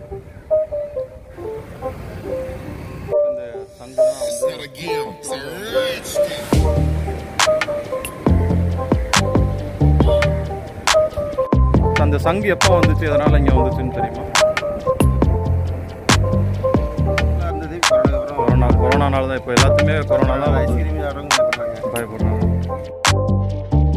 இந்த சங்கு தான் வந்து Not again. It's a rich thing. அந்த சங்கு எப்போ வந்துச்சு எதனால் இங்கே வந்துச்சுன்னு தெரியுமா இருந்தது கொரோனா அப்புறம் கொரோனா கொரோனானால தான் இப்போ எல்லாத்துமே கொரோனா தான் வந்து ஐஸ்கிரீம் யாரும் பயப்படுறாங்க பயப்படுறாங்க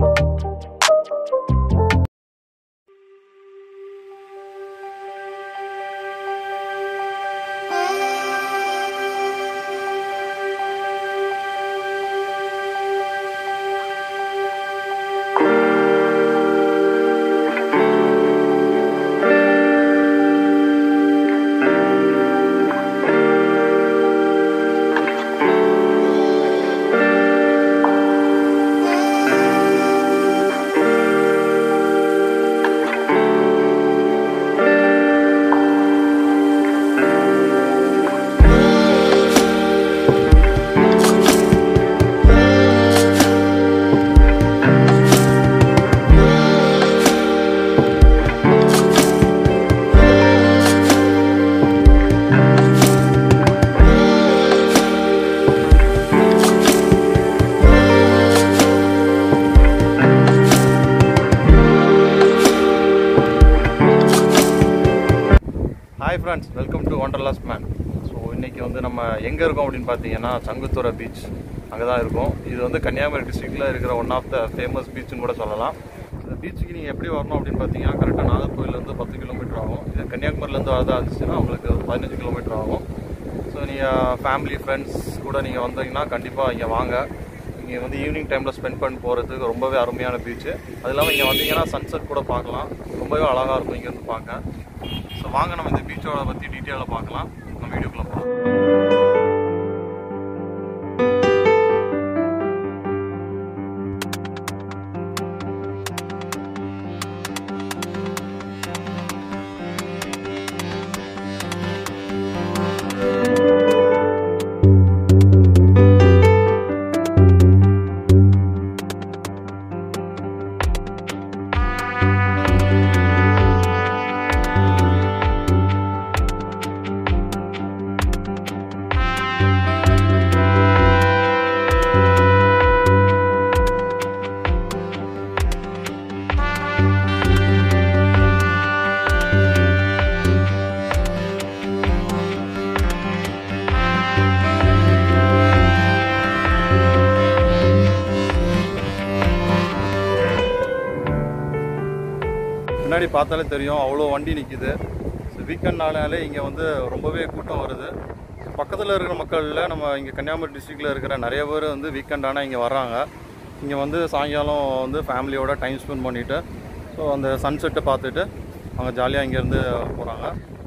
hi friends welcome to wanderlust man so இன்றைக்கி வந்து நம்ம எங்கே இருக்கோம் அப்படின்னு பார்த்தீங்கன்னா சங்குத்துறை பீச் அங்கே தான் இருக்கோம் இது வந்து கன்னியாகுமரி டிஸ்ட்ரிக்டில் இருக்கிற ஒன் ஆஃப் த ஃபேமஸ் பீச்சுன்னு கூட சொல்லலாம் இந்த பீச்சுக்கு நீங்கள் எப்படி வரணும் அப்படின்னு பார்த்தீங்கன்னா கரெக்டாக நாகர்கோவிலேருந்து பத்து கிலோமீட்டர் ஆகும் இது கன்னியாகுமரியிலேருந்து வரதா இருந்துச்சுன்னா உங்களுக்கு ஒரு பதினஞ்சு கிலோமீட்டர் ஆகும் ஸோ நீங்கள் ஃபேமிலி ஃப்ரெண்ட்ஸ் கூட நீங்கள் வந்தீங்கன்னா கண்டிப்பாக இங்கே வாங்க இங்கே வந்து ஈவினிங் டைமில் ஸ்பெண்ட் பண்ணி போகிறதுக்கு ரொம்பவே அருமையான பீச்சு அது இல்லாமல் இங்கே வந்தீங்கன்னா சன்செட் கூட பார்க்கலாம் ரொம்பவே அழகாக இருக்கும் இங்கேருந்து பார்க்க ஸோ வாங்க நம்ம இந்த பீச்சோட பற்றி டீட்டெயிலாக பார்க்கலாம் நம்ம வீடியோக்குள்ளே போகலாம் முன்னாடி பார்த்தாலே தெரியும் அவ்வளோ வண்டி நிற்கிது வீக்கெண்ட்னாலே இங்கே வந்து ரொம்பவே கூட்டம் வருது பக்கத்தில் இருக்கிற மக்களில் நம்ம இங்கே கன்னியாகுமரி டிஸ்ட்ரிக்டில் இருக்கிற நிறைய பேர் வந்து வீக்கெண்ட் ஆனால் இங்கே வர்றாங்க இங்கே வந்து சாயங்காலம் வந்து ஃபேமிலியோட டைம் ஸ்பெண்ட் பண்ணிவிட்டு ஸோ அந்த சன்செட்டை பார்த்துட்டு அவங்க ஜாலியாக இங்கேருந்து போகிறாங்க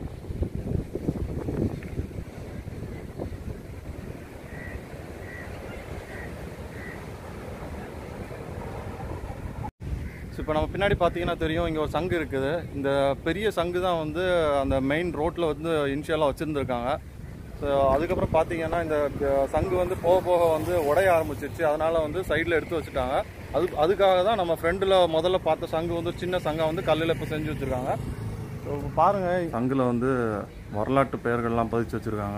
ஸோ இப்போ நம்ம பின்னாடி பார்த்தீங்கன்னா தெரியும் இங்கே ஒரு சங்கு இருக்குது இந்த பெரிய சங்கு தான் வந்து அந்த மெயின் ரோட்டில் வந்து இனிஷியலாக வச்சுருந்துருக்காங்க ஸோ அதுக்கப்புறம் பார்த்தீங்கன்னா இந்த க- சங்கு வந்து போக போக வந்து உடைய ஆரம்பிச்சிருச்சு அதனால் வந்து சைடில் எடுத்து வச்சுட்டாங்க அது அதுக்காக தான் நம்ம ஃப்ரெண்டில் முதல்ல பார்த்த சங்கு வந்து சின்ன சங்கை வந்து கல்லில் இப்போ செஞ்சு வச்சுருக்காங்க ஸோ பாருங்கள் சங்கில் வந்து வரலாற்று பெயர்கள்லாம் பதிச்சு வச்சுருக்காங்க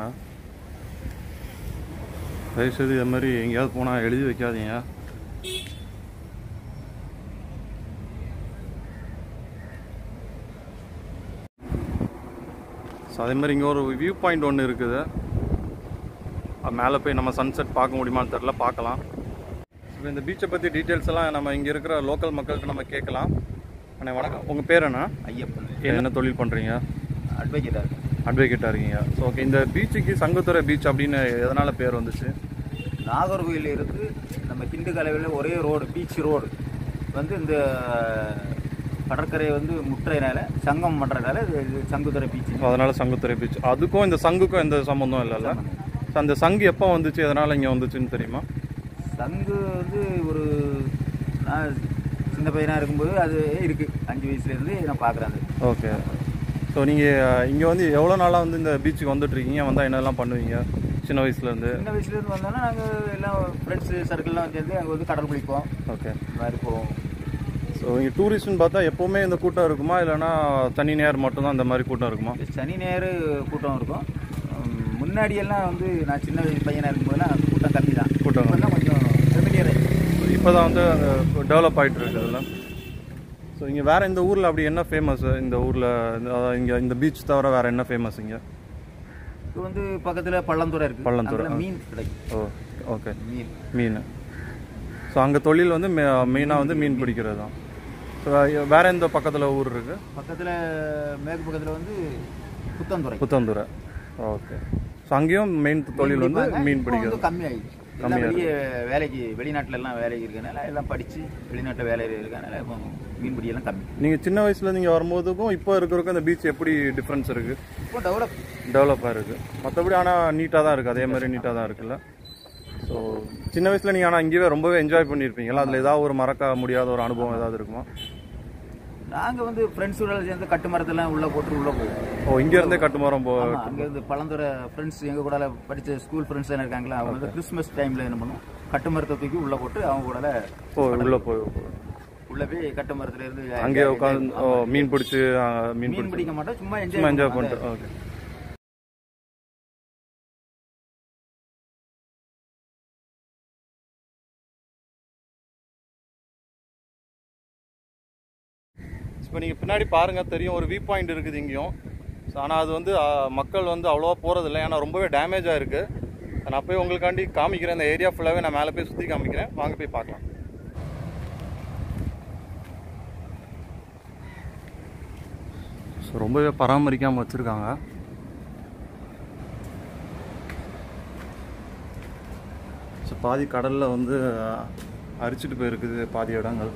தயவுசெய்து இது மாதிரி எங்கேயாவது போனால் எழுதி வைக்காதீங்க ஸோ அதே மாதிரி இங்கே ஒரு வியூ பாயிண்ட் ஒன்று இருக்குது அது மேலே போய் நம்ம சன்செட் பார்க்க முடியுமான்னு தெரில பார்க்கலாம் இப்போ இந்த பீச்சை பற்றி டீட்டெயில்ஸ் எல்லாம் நம்ம இங்கே இருக்கிற லோக்கல் மக்கள்கிட்ட நம்ம கேட்கலாம் அண்ணே வணக்கம் உங்கள் பேர் என்ன ஐயப்பன் என்ன தொழில் பண்ணுறீங்க அட்வொகேட்டாக இருக்கு அட்வொகேட்டாக இருக்கீங்க ஸோ ஓகே இந்த பீச்சுக்கு சங்குத்துறை பீச் அப்படின்னு எதனால் பேர் வந்துச்சு நாகர்கோவில் இருந்து நம்ம திண்டுக்கலவில் ஒரே ரோடு பீச் ரோடு வந்து இந்த கடற்கரை வந்து முட்டுறதுனால சங்கம் பண்ணுறதுனால இது இது சங்குத்துறை பீச் ஸோ அதனால் சங்குத்துறை பீச் அதுக்கும் இந்த சங்குக்கும் எந்த சம்மந்தம் இல்லைல்ல ஸோ அந்த சங்கு எப்போ வந்துச்சு எதனால் இங்கே வந்துச்சுன்னு தெரியுமா சங்கு வந்து ஒரு நான் சின்ன பையனாக இருக்கும்போது அது இருக்குது அஞ்சு வயசுலேருந்து நான் பார்க்குறேன் அது ஓகே ஸோ நீங்கள் இங்கே வந்து எவ்வளோ நாளாக வந்து இந்த பீச்சுக்கு வந்துட்டு இருக்கீங்க வந்தால் என்னெல்லாம் பண்ணுவீங்க சின்ன வயசுலேருந்து சின்ன வயசுலேருந்து வந்தோன்னா நாங்கள் எல்லாம் ஃப்ரெண்ட்ஸு சர்க்கிள்லாம் சேர்ந்து அங்கே வந்து கடல் குளிப்போம் ஓகே இந்த மாதிரி போவோம் ஸோ ஸோ இங்கே டூரிஸ்ட்னு பார்த்தா எப்போவுமே இந்த கூட்டம் இருக்குமா இல்லைன்னா சனி ஞாயிறு மட்டும்தான் இந்த மாதிரி கூட்டம் இருக்குமா சனி ஞாயிறு கூட்டம் இருக்கும் உம், முன்னாடியெல்லாம் வந்து நான் சின்ன வயசு பையனாக இருக்கும்போதெல்லாம் கூட்டம் கம்மி தான் கூட்டம் இப்போல்லாம் கொஞ்சம் ஃபெமிலியர் இப்போ தான் வந்து டெவலப் ஆகிட்டு இருக்குதுல்ல ஸோ இங்கே வேறு இந்த ஊரில் அப்படி என்ன ஃபேமஸ் இந்த ஊரில் இங்கே இந்த பீச் தவிர வேறு என்ன ஃபேமஸ் இங்கே இது வந்து பக்கத்தில் பள்ளந்துறை இருக்குது பள்ளந்துறை, அங்கெல்லாம் ஆ. மீன் கிடைக்கும் ஓ ஓகே மீன் மீன் ஸோ அங்கே தொழில் வந்து மெயினாக வந்து மீன் பிடிக்கிறது தான் ஸோ வேறு எந்த பக்கத்தில் ஊர் இருக்குது பக்கத்தில் மேற்கு பக்கத்தில் வந்து புத்தந்துறை புத்தந்துறை ஓகே ஸோ அங்கேயும் மெயின் தொழில் வந்து பிடிப்பாங்க. மீன் இப்போ பிடிக்கிறது வந்து கம்மியாயிடுச்சு எல்லாம் வெளியே வேலைக்கு வெளிநாட்டுல எல்லாம் வேலைக்கு இருக்கனால எல்லாம் படிச்சு வெளிநாட்டுல வேலையில் இருக்கனால இப்போ மீன்பிடி எல்லாம் கம்மி நீங்கள் சின்ன வயசில் நீங்கள் வரும்போதுக்கும் இப்போ இருக்கிறதுக்கும் இந்த பீச் எப்படி டிஃப்ரென்ஸ் இருக்குது இப்போ டெவலப் டெவலப் ஆயிருக்கு மற்றபடி ஆனால் நீட்டாக தான் இருக்குது அதே மாதிரி நீட்டாக தான் இருக்குல்ல ஸோ சின்ன வயசில் நீங்கள் ஆனால் இங்கேயே ரொம்பவே என்ஜாய் பண்ணியிருப்பீங்களா அதில் ஏதாவது ஒரு மறக்க முடியாத ஒரு அனுபவம் ஏதாவது இருக்குமா நாங்க வந்து ஃப்ரெண்ட்ஸோட சேர்ந்து கட்டு மரத்தெல்லாம் உள்ள போட்டு உள்ள போவோம் ஓ இங்கேருந்தே கட்டுமரம் போ ஆமா அங்க இருந்து பழந்துறை ஃப்ரெண்ட்ஸ் எங்க கூட படிச்ச ஸ்கூல் ஃப்ரெண்ட்ஸ் எல்லாம் இருக்காங்களா அவங்க வந்து கிறிஸ்மஸ் டைம்ல என்ன பண்ணுவோம் கட்டு மரத்தை தூக்கி உள்ள போட்டு அவங்க கூட ஓ உள்ளே போய் உள்ள போய் கட்டு மரத்துல இருந்து அங்கேயே உட்காந்து ஓ மீன் பிடிச்சி மீன் மீன் பிடிச்சி பிடிக்க மாட்டோம் சும்மா சும்மா என்ஜாய் என்ஜாய் பண்ணிட்டு ஓகே இப்போ நீங்கள் பின்னாடி பாருங்க தெரியும் ஒரு வியூ பாயிண்ட் இருக்குது இங்கேயும் ஆனால் அது வந்து ஆ, மக்கள் வந்து அவ்வளோவா போகிறதில்ல ஏன்னா ரொம்பவே டேமேஜாக இருக்குது நான் போய் உங்களுக்காண்டி காமிக்கிறேன் இந்த ஏரியா ஃபுல்லாகவே நான் மேலே போய் சுற்றி காமிக்கிறேன் வாங்க போய் பார்க்கலாம் ஸோ ரொம்பவே பராமரிக்காமல் வச்சுருக்காங்க ஸோ பாதி கடலில் வந்து அஹ், அரிச்சிட்டு போயிருக்குது பாதி இடங்கள்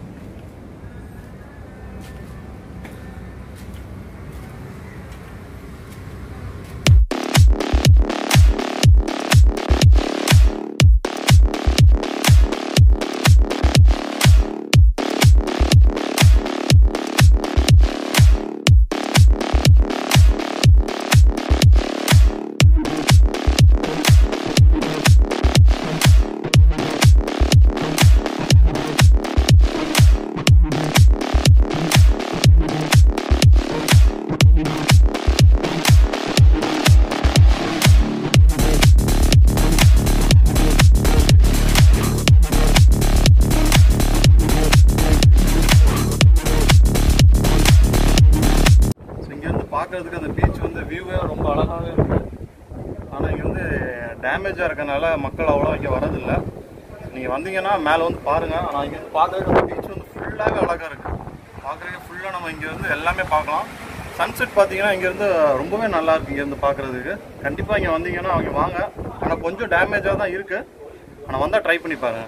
ஸோ இங்கேருந்து பார்க்கறதுக்கு அந்த பீச் வந்து வியூவே ரொம்ப அழகாகவே இருக்கு ஆனால் இங்கே வந்து டேமேஜாக இருக்கனால மக்கள் அவ்வளோ இங்கே வரதில்லை நீங்கள் வந்தீங்கன்னா மேலே வந்து பாருங்கள் ஆனால் இங்கே வந்து பார்க்கறதுக்கு அந்த பீச் வந்து ஃபுல்லாகவே அழகாக இருக்குது பார்க்குறதுக்கு ஃபுல்லாக நம்ம இங்கே வந்து எல்லாமே பார்க்கலாம் சன்செட் பார்த்தீங்கன்னா இங்கேருந்து ரொம்பவே நல்லா இருக்கு இங்கேருந்து பார்க்குறதுக்கு கண்டிப்பாக இங்கே வந்தீங்கன்னா அவங்க வாங்க ஆனால் கொஞ்சம் டேமேஜாக தான் இருக்குது ஆனால் வந்தால் ட்ரை பண்ணி பாருங்கள்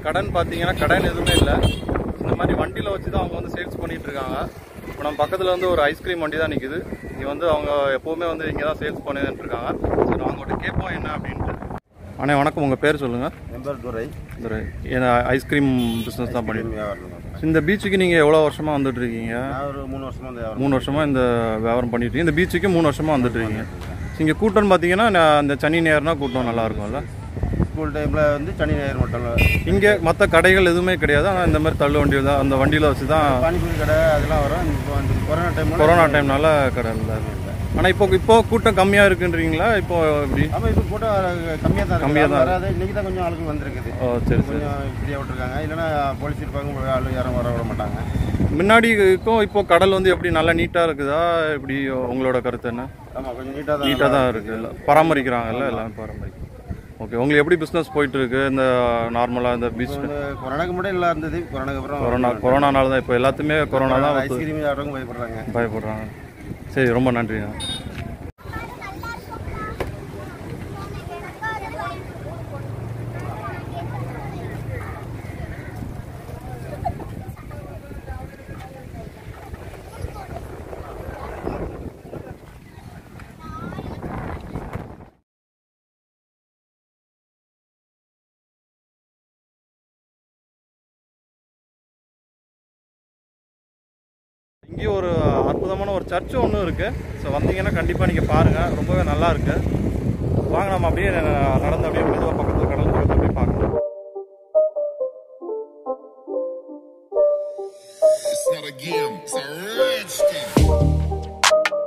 கடன் பார்த்தீங்கன்னா கடன் எதுவுமே இல்லை இந்த மாதிரி வண்டியில் வச்சு தான் அவங்க வந்து சேல்ஸ் பண்ணிட்டு இருக்காங்க இப்போ நம்ம பக்கத்தில் வந்து ஒரு ஐஸ்கிரீம் வண்டி தான் நிற்குது இது வந்து அவங்க எப்போவுமே வந்து இங்கே தான் சேல்ஸ் பண்ணிட்டு இருக்காங்க சரி அவங்கள்ட்ட கேட்போம் என்ன அப்படின்ட்டு அண்ணே வணக்கம் உங்கள் பேர் சொல்லுங்கள் என் பேர் துரை ஒரு ஏன்னா ஐஸ்கிரீம் பிஸ்னஸ் தான் பண்ணிட்டு வியாபாரம் தான். இந்த பீச்சுக்கு நீங்கள் எவ்வளோ வருஷமாக வந்துட்டு இருக்கீங்க நான் ஒரு மூணு வருஷமா இந்த வியாபாரம் மூணு வருஷமாக இந்த வியாபாரம் பண்ணிட்டு இருக்கீங்க இந்த பீச்சுக்கு மூணு வருஷமாக வந்துட்டு இருக்கீங்க இங்கே கூட்டம்னு பார்த்தீங்கன்னா நான் அந்த சனி நேரம்னா கூட்டம் நல்லா இருக்கும்ல ஸ்கூல் டைமில் வந்து சனி ஞாயிறு மட்டும் இங்கே மற்ற கடைகள் எதுவுமே கிடையாது ஆனால் இந்த மாதிரி தள்ளு வண்டியில் தான் அந்த வண்டியில் வச்சு தான் பானிபூரி கடை அதெல்லாம் வரும் இப்போ இந்த கொரோனா டைம் கொரோனா டைம்னால கடை இல்லை ஆனால் இப்போ இப்போ கூட்டம் கம்மியாக இருக்குன்றீங்களா இப்போ எப்படி ஆமாம் இது கூட்டம் கம்மியாக தான் கம்மியா இருக்குது தான் வராது இன்னைக்கு தான் கொஞ்சம் ஆளுங்க வந்திருக்குது ஓ சரி சரி கொஞ்சம் ஃப்ரீயாக விட்டுருக்காங்க இல்லைன்னா போலீஸ் இருப்பாங்க ஆள் யாரும் வர விட மாட்டாங்க முன்னாடிக்கும் இப்போ கடல் வந்து எப்படி நல்லா நீட்டாக இருக்குதா எப்படி உங்களோட கருத்து என்ன ஆமாம் கொஞ்சம் நீட்டாக தான் நீட்டாக தான் இருக்கு எல்லாம் பராமரிக்கிறாங்கல்ல எல்லாம் பராமரிக்கும் ஓகே உங்களுக்கு எப்படி பிஸ்னஸ் போயிட்டு இருக்கு இந்த நார்மலாக இந்த பீச் வந்து கொரோனாக்கு முன்னாடி நல்லா இருந்தது கொரோனாக்கு அப்புறம் கொரோனா கொரோனானால தான் இப்போ எல்லாத்துமே கொரோனா தான் வந்து ஐஸ்கிரீம் யாரும் பயப்படுறாங்க பயப்படுறாங்க சரி ரொம்ப நன்றிண்ணா இங்கேயும் ஒரு அற்புதமான ஒரு சர்ச் ஒன்று இருக்கு ஸோ வந்தீங்கன்னா கண்டிப்பாக நீங்கள் பாருங்கள் ரொம்பவே நல்லா இருக்கு வாங்க நம்ம அப்படியே நடந்து அப்படியே மெதுவாக பக்கத்தில் கடல் பக்கத்தில் போய் பார்க்கலாம் It's not a game, it's a rich thing.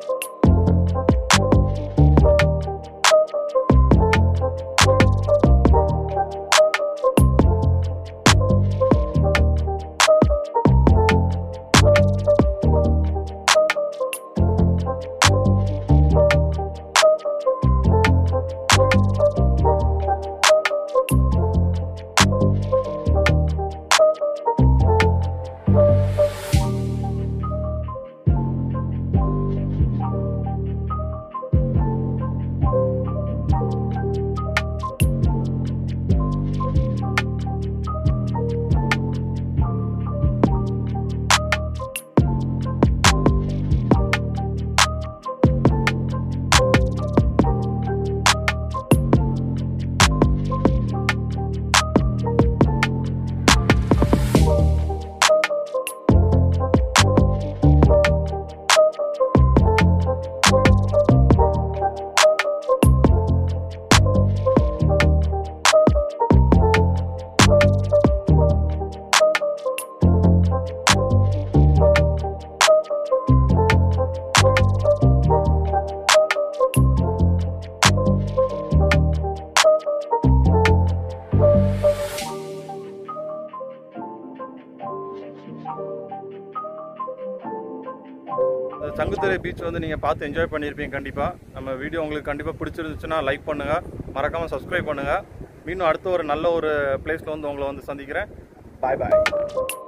இந்த சங்குத்துறை பீச் வந்து நீங்கள் பார்த்து என்ஜாய் பண்ணியிருப்பீங்க கண்டிப்பாக நம்ம வீடியோ உங்களுக்கு கண்டிப்பாக பிடிச்சிருந்துச்சுன்னா லைக் பண்ணுங்கள் மறக்காமல் சப்ஸ்கிரைப் பண்ணுங்கள் மீண்டும் அடுத்த ஒரு நல்ல ஒரு பிளேஸில் வந்து உங்களை வந்து சந்திக்கிறேன் பாய் பாய்